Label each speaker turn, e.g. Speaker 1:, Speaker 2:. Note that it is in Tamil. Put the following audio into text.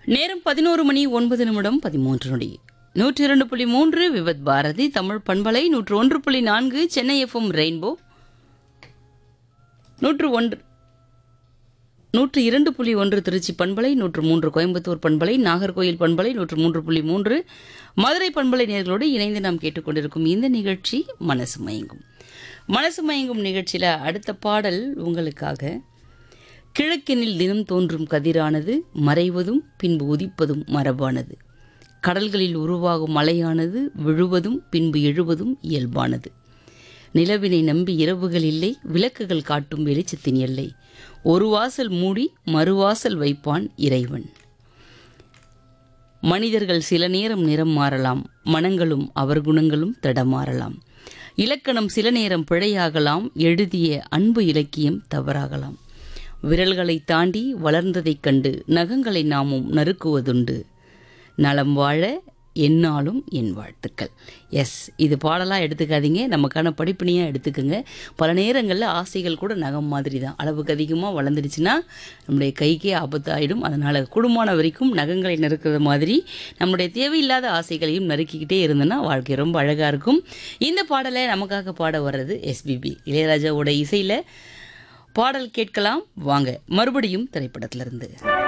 Speaker 1: நேரம் பதினோரு மணி ஒன்பது நிமிடம் பதிமூன்று நொடி நூற்றி இரண்டு புள்ளி மூன்று விவத் பாரதி தமிழ் பண்பலை நூற்று ஒன்று புள்ளி நான்கு சென்னை எஃப்எம் ரெயின்போ நூற்று ஒன்று நூற்று இரண்டு புள்ளி ஒன்று திருச்சி பண்பலை நூற்று மூன்று கோயம்புத்தூர் பண்பலை நாகர்கோயில் பண்பலை நூற்று மூன்று புள்ளி மூன்று மதுரை பண்பலை நேர்களோடு இணைந்து நாம் கேட்டுக்கொண்டிருக்கும் இந்த நிகழ்ச்சி மனசு மயங்கும் மனசு மயங்கும் நிகழ்ச்சியில் அடுத்த பாடல் உங்களுக்காக கிழக்கினில் தினம் தோன்றும் கதிரானது மறைவதும் பின்பு உதிப்பதும் மரபானது கடல்களில் உருவாகும் மலையானது விழுவதும் பின்பு எழுவதும் இயல்பானது நிலவினை நம்பி இரவுகள் இல்லை விளக்குகள் காட்டும் வெளிச்சத்தின் எல்லை ஒரு வாசல் மூடி மறுவாசல் வைப்பான் இறைவன் மனிதர்கள் சில நேரம் நிறம் மாறலாம் மனங்களும் அவர் குணங்களும் தடமாறலாம் இலக்கணம் சில நேரம் பிழையாகலாம் எழுதிய அன்பு இலக்கியம் தவறாகலாம் விரல்களை தாண்டி வளர்ந்ததைக் கண்டு நகங்களை நாமும் நறுக்குவதுண்டு நலம் வாழ என்னாலும் என் வாழ்த்துக்கள் எஸ் இது பாடலாக எடுத்துக்காதீங்க நமக்கான படிப்பினையாக எடுத்துக்கோங்க பல நேரங்களில் ஆசைகள் கூட நகம் மாதிரி தான் அளவுக்கு அதிகமாக வளர்ந்துடுச்சுன்னா நம்முடைய கைக்கே ஆபத்து ஆகிடும் அதனால் குடும்பமான வரைக்கும் நகங்களை நறுக்கிறது மாதிரி நம்முடைய தேவையில்லாத ஆசைகளையும் நறுக்கிக்கிட்டே இருந்தோன்னா வாழ்க்கை ரொம்ப அழகாக இருக்கும் இந்த பாடலை நமக்காக பாட வர்றது எஸ்பிபி இளையராஜாவோட இசையில் பாடல் கேட்கலாம் வாங்க மறுபடியும் திரைப்படத்திலிருந்து